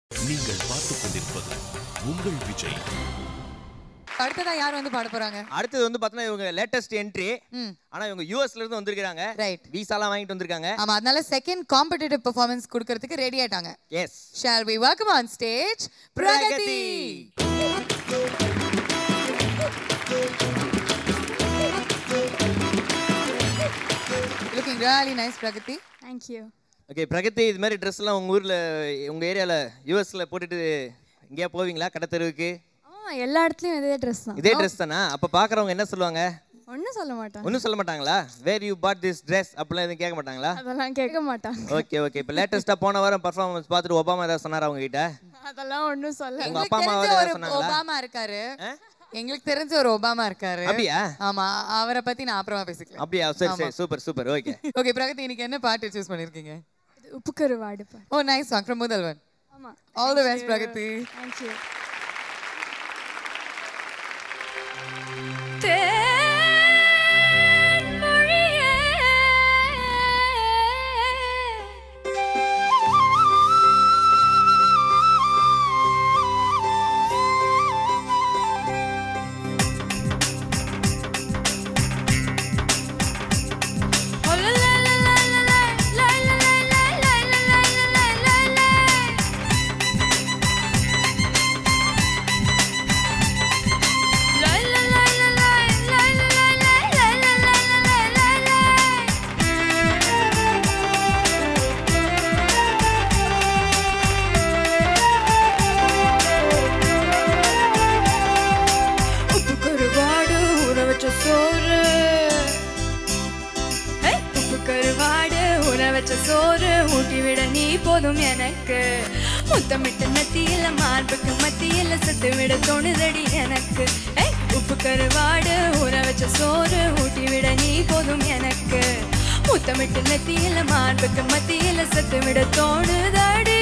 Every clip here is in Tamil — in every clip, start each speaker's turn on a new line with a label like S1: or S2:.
S1: நீங்கள் பார்த்துக் கொண்டிருப்பது உங்கள் விஜய்
S2: அடுத்ததா யார் வந்து பாட போறாங்க
S3: அடுத்தது வந்து பார்த்தீங்கன்னா இவங்க லேட்டஸ்ட் என்ட்ரி
S2: ம்
S3: ஆனா இவங்க யூஎஸ்ல இருந்து வந்திருக்காங்க
S2: ரைட்
S3: விசாலாம் வாங்கிட்டு வந்திருக்காங்க
S2: ஆமா அதனால செகண்ட் காம்படிட்டிவ் பெர்ஃபார்மன்ஸ் கொடுக்கறதுக்கு ரெடி ஆயிட்டாங்க
S3: yes
S2: shall we welcome on stage Pragathi looking really nice Pragathi
S4: thank you
S3: okay Pragathi இது மாதிரி ட்ரெஸ் எல்லாம் உங்க ஊர்ல உங்க ஏரியால யூஎஸ்ல போட்டுட்டு எங்கேயா போவீங்களா கடை தெருவுக்கு
S4: ஆ எல்லா இடத்துலையும் இதே ட்ரெஸ் தான்
S3: இதே ட்ரெஸ் தானா அப்ப பாக்குறவங்க என்ன சொல்லுவாங்க
S4: ஒன்றும் சொல்ல மாட்டாங்க
S3: ஒன்றும் சொல்ல மாட்டாங்களா where you put this dress அப்படிலாம் எதுவும் கேட்க மாட்டாங்களா
S4: அதெல்லாம் கேட்க மாட்டாங்க
S3: ஓகே ஓகே இப்போ லேட்டஸ்டா போன வாரம் பர்ஃபார்மன்ஸ் பார்த்துட்டு ஒபாமா ஏதாவது சொன்னாரா அவங்க கிட்ட
S4: அதெல்லாம் ஒன்றும் சொல்ல
S3: உங்க
S2: எங்களுக்கு
S3: அப்பா அம்மா
S2: தெரிஞ்ச
S3: ஏதாவது
S2: ஒரு
S3: சொன்னாங்களா
S2: ஒபாமா இருக்காரு எங்களுக்கு தெரிஞ்ச ஒரு ஒபாமா இருக்காரு
S3: அப்படியா
S2: ஆமா அவரை பத்தி நான் அப்புறமா பேசிக்கிறேன்
S3: அப்படியா சரி சரி super super okay
S2: okay Pragathi இன்னைக்கு என்ன பாட்டு சூஸ் பண்ணிருக்கீங்க
S4: இது உப்பு கருவாடு பாரு
S2: oh nice song from Mudhalvan
S4: ஆமாம்
S2: all the best Pragathi
S4: thank you உப்பு கருவாடு ஊற வச்ச சோறு ஹே, உப்பு கருவாடு ஊற வச்ச சோறு ஊட்டி விட நீ போதும் எனக்கு முத்தமிட்டு நத்தியில மார்புக்கு மத்தியில செத்து விட தோணுதடி எனக்கு ஹே, உப்பு கருவாடு ஊற வச்ச சோறு ஊட்டி விட நீ போதும் எனக்கு முத்தமிட்டு நெத்தியில மார்புக்கு மத்தியில செத்து விட தோணுதடி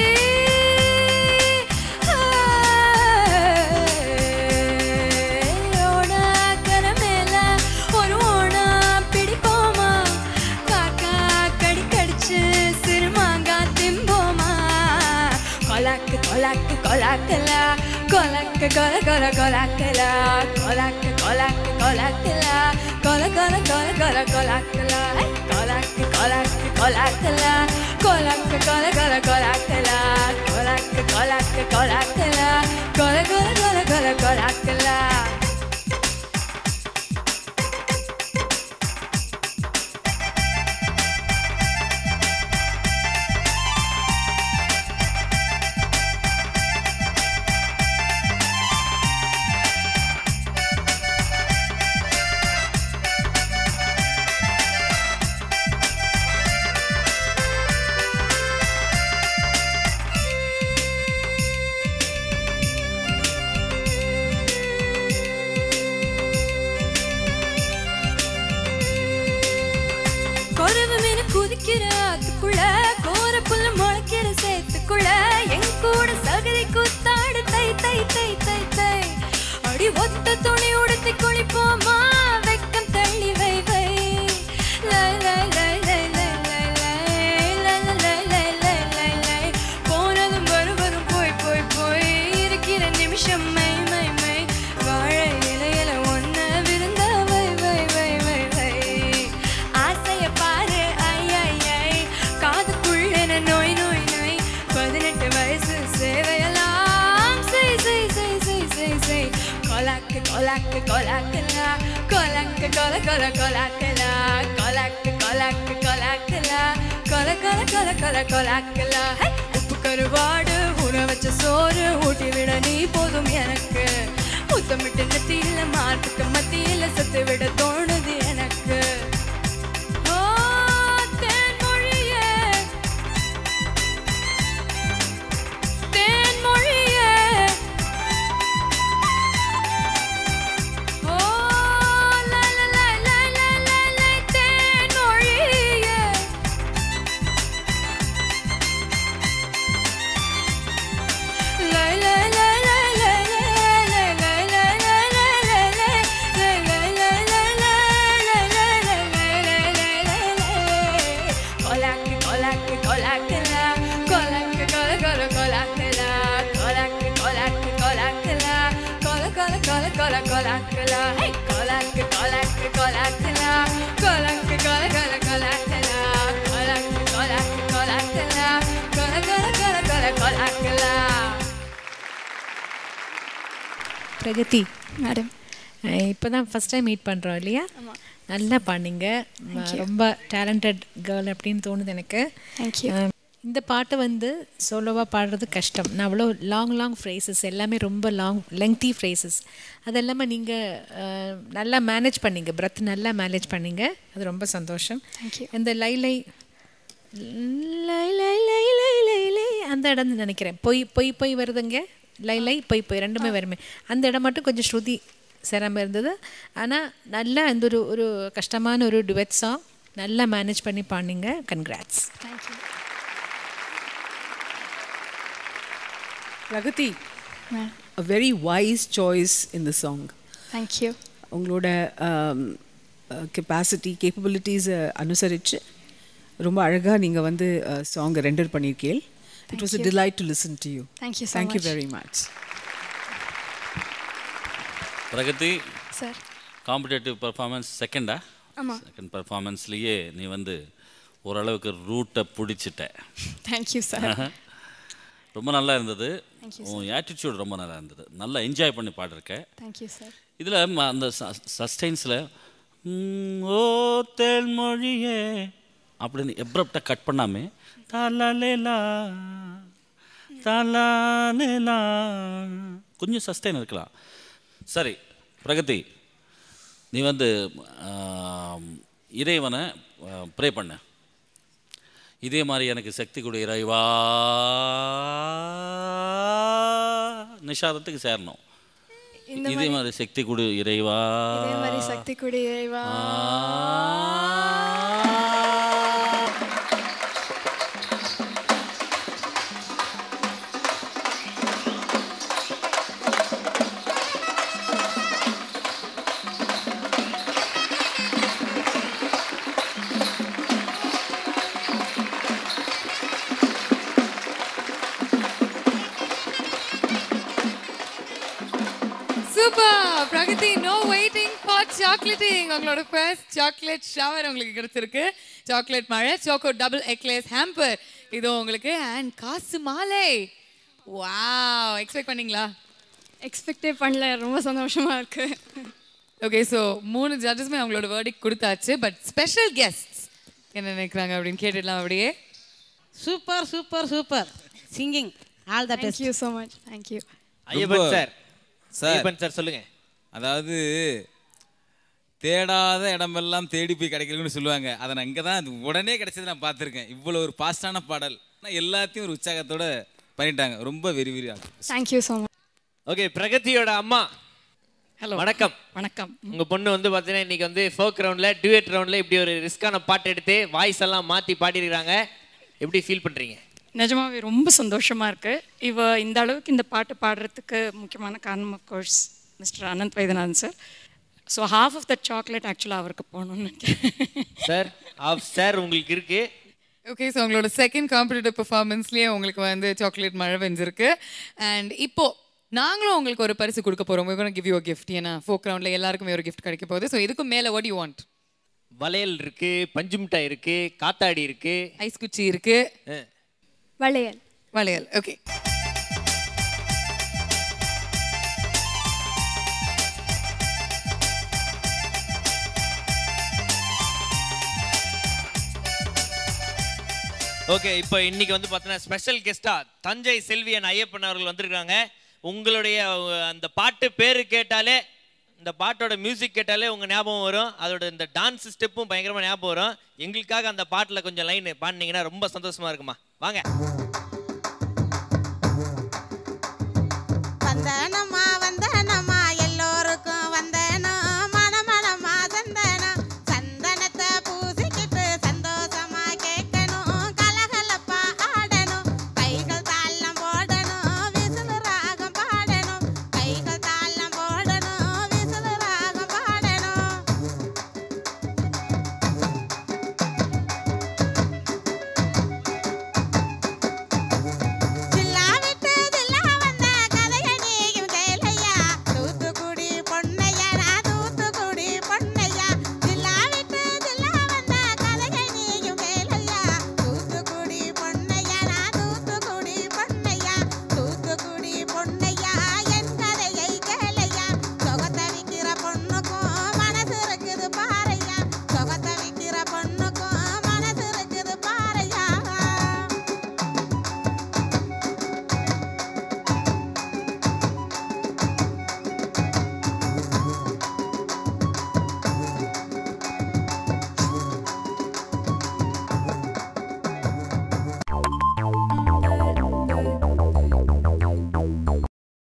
S4: ஓடாக்கற மேல ஒரு ஓணா பிடிப்போமா காக்கா கடி கடிச்சு சிறுமாங்கா திம்போமா கொலாக்கு கொலாக்கு கொலாக்கல கொலாக்கு கொல கொல கொலாக்கல கொலாக்கு கொலாக்கு கொலாக்கல கொல கொல கொல கொல கொலாக்கல கொலாக்கு கொலாக்கு கொலாக்கல கொலாக்கு கொல கொல கொலாக்கல கொலாக்கு கொலாக்கு கொலாக்கல கொல கொல கொல கொல கொலாக்கல குறவு மீன் குதிக்கிற ஆத்துக்குள்ள கோர புல்ல முளைக்கிற சேத்துக்குள்ள என் கூட சகதி கூத்தாடு தை தை தை தை தை அடி ஒத்த துணி உடுத்தி குளிப்போமா வெக்கம் தள்ளி வை வை லை லை லை லை லை லை லை லை லை லை லை லை லை போனதும் வருவதும் போய் போய் போய் இருக்கிற நிமிஷம் மை மை மை வாழை இலையில ஒன்ன விருந்த வை வை வை வை வை ஆசைய பாரு ஐ ஐ ஐ காதுக்குள்ள நோய் நோய் நோய் பதினெட்டு வயசு சேவையெல்லாம் செய் செய் செய் செய் செய் செய் கொலாக்கு கொலாக்கு கொலாக்கலா கொலாக்கு கொல கொல கொலாக்கலா கொலாக்கு கொலாக்கு கொலாக்கலா கொல கொல கொல கொல கொலாக்கலா ஹை! உப்பு கருவாடு ஊற வச்ச சோறு ஊட்டி விட நீ போதும் எனக்கு முத்தமிட்டு நெத்தியில மார்புக்கு மத்தியில செத்து விட தோணுது எனக்கு ஓ, தேன்மொழியே, தேன்மொழியே. ஓ, லை, லை, லை, லை, லை, லை, லை, தேன்மொழியே. லை, லை, லை, லை, லை, லை, லை, லை, லை, லை, லை, லை, லை, லை, லை, லை, லை, கொலாக்கலா ஹே கொலாக்கு கொலாக்கு கொலாக்கலா கொலாக்கு கொல கொல கொலாக்கலா கொலாக்கு கொலாக்கு கொலாக்கலா கொல கொல கொல கொல கொலாக்கலா
S5: பிரகதி
S6: மேடம்
S5: இப்போ தான் ஃபஸ்ட் டைம் மீட் பண்ணுறோம் இல்லையா நல்லா பாடிங்க ரொம்ப டேலண்டட் கேர்ள் அப்படின்னு தோணுது எனக்கு
S6: தேங்க்யூ
S5: அஹ், இந்த பாட்டை வந்து சோலோவாக பாடுறது கஷ்டம் நான் அவ்வளோ லாங் லாங் ஃப்ரேசஸ் எல்லாமே ரொம்ப லாங் லெங்தி ஃப்ரேசஸ் அது எல்லாமே நீங்கள் நல்லா மேனேஜ் பண்ணீங்க பிரத் நல்லா மேனேஜ் பண்ணீங்க அது ரொம்ப சந்தோஷம்
S6: Thank you.
S5: இந்த லை லை லை லை லை லை லை லை அந்த இடம் நினைக்கிறேன் பொய் பொய் பொய் வருதுங்க லை லை பொய் பொய் ரெண்டுமே வருமே அந்த இடம் மட்டும் கொஞ்சம் ஸ்ருதி சிரமம் இருந்தது ஆனால் நல்லா இந்த ஒரு ஒரு கஷ்டமான ஒரு டுவெட் சாங் நல்லா மேனேஜ் பண்ணி பாடினீங்க congrats
S6: thank you
S7: Pragathi
S6: ma'am
S7: a very wise choice in the song
S6: thank you
S7: உங்களோட கெப்பாசிட்டி கேப்பபிலிட்டிஸை அனுசரித்து ரொம்ப அழகாக நீங்கள் வந்து சாங்கை ரெண்டர் பண்ணியிருக்கீள் it was a delight to listen to you
S6: Thank you so
S7: thank you
S6: much.
S7: very much
S1: Pragathi
S6: sir
S1: competitive performance செகண்டா
S6: ஆமா.
S1: செகண்ட் பர்ஃபார்மன்ஸ்லேயே நீ வந்து ஓரளவுக்கு ரூட்டை பிடிச்சிட்ட
S6: தேங்க்யூ சார்
S1: ரொம்ப நல்லா இருந்தது
S6: Thank you,
S1: உன் ஆட்டிடியூட் ரொம்ப நல்லா இருந்தது நல்லா என்ஜாய் பண்ணி பாடிருக்க
S6: தேங்க்யூ சார்
S1: இதில் அந்த சஸ்டைன்ஸில் ஓ தேன்மொழியே அப்படின்னு எப்ரப்டாக கட் பண்ணாமே தலாலேலா தலாலேலா கொஞ்சம் சஸ்டைன் இருக்கலாம் சரி பிரகதி நீ வந்து ஆம், இறைவனை ப்ரே பண்ண இதே மாதிரி எனக்கு சக்தி கொடு இறைவா நிஷாதத்துக்கு சேரணும் இதே மாதிரி சக்தி கொடு இறைவா
S6: இதே மாதிரி சக்தி கொடி இறைவா
S2: super Pragathi no waiting for சாக்லேட்டிங் உங்களோட ஃபர்ஸ்ட் சாக்லேட் ஷவர் உங்களுக்கு கிடைச்சிருக்கு சாக்லேட் மழை சோக்கோ டபுள் எக்லேஸ் ஹேம்பர் இது உங்களுக்கு அண்ட் காசு மாலை வாவ் எக்ஸ்பெக்ட் பண்ணீங்களா
S6: எக்ஸ்பெக்டே பண்ணல ரொம்ப சந்தோஷமா இருக்கு
S2: ஓகே ஸோ மூணு ஜட்ஜஸ்மே அவங்களோட வேர்டிக் கொடுத்தாச்சு பட் ஸ்பெஷல் கெஸ்ட்ஸ் என்ன நினைக்கிறாங்க அப்படின்னு கேட்டுடலாம் அப்படியே
S8: super super super singing all the best
S6: thank you so much thank you
S3: Ayyappan sir
S9: sir
S3: Ayyappan sir சொல்லுங்க
S9: அதாவது தேடாத இடமெல்லாம் தேடி போய் கிடைக்கலன்னு சொல்லுவாங்க அதை நான் இங்கே தான் அது உடனே கிடைச்சது நான் பார்த்துருக்கேன் இவ்வளோ ஒரு பாஸ்டான பாடல் ஆனால் எல்லாத்தையும் ஒரு உற்சாகத்தோட பண்ணிட்டாங்க ரொம்ப very very
S6: thank you so much
S3: okay பிரகதியோட அம்மா
S8: ஹலோ
S3: வணக்கம்
S8: வணக்கம்
S3: உங்க பொண்ணு வந்து பார்த்தீங்கன்னா இன்னைக்கு வந்து ஃபோக் ரவுண்ட்ல டுவேட் ரவுண்ட்ல இப்படி ஒரு ரிஸ்கான பாட்டு எடுத்து வாய்ஸ் எல்லாம் மாத்தி பாடிருக்காங்க எப்படி ஃபீல் பண்றீங்க
S8: நிஜமாவே ரொம்ப சந்தோஷமா இருக்கு இவ இந்த அளவுக்கு இந்த பாட்டு பாடுறதுக்கு முக்கியமான காரணம் course mister Anand Vaidyanathan sir so half of that chocolate ஆக்சுவலாக அவருக்கு போகணும்னு நினைக்கிறேன்
S3: சார் ஆஃப் சார் உங்களுக்கு இருக்கு
S2: ஓகே ஸோ உங்களோட செகண்ட் காம்படிட்டிவ் பெர்ஃபார்மன்ஸ்லேயே உங்களுக்கு வந்து சாக்லேட் மழை பெஞ்சிருக்கு அண்ட் இப்போ நாங்களும் உங்களுக்கு ஒரு பரிசு கொடுக்க போகிறோம் we're going to give you a gift ஏன்னா ஃபோக் ரவுண்டில் எல்லாருக்குமே ஒரு கிஃப்ட் கிடைக்க போகுது ஸோ இதுக்கும் மேலே what you want
S3: வளையல் இருக்கு பஞ்சு மிட்டாய் இருக்கு காத்தாடி இருக்கு
S2: ஐஸ் குச்சி இருக்கு
S3: அஹ்,
S6: வளையல்
S2: வளையல் ஓகே
S3: ஓகே இப்போ இன்னைக்கு வந்து பார்த்தீங்கன்னா ஸ்பெஷல் கெஸ்டா தஞ்சை செல்வியன் ஐயப்பன் அவர்கள் வந்திருக்காங்க உங்களுடைய அஹ், அந்த பாட்டு பேரு கேட்டாலே இந்த பாட்டோட மியூசிக் கேட்டாலே உங்க ஞாபகம் வரும் அதோட இந்த டான்ஸ் ஸ்டெப்பும் பயங்கரமா ஞாபகம் வரும் எங்களுக்காக அந்த பாட்டுல கொஞ்சம் லைன் பாடினீங்கன்னா ரொம்ப சந்தோஷமா இருக்குமா வாங்க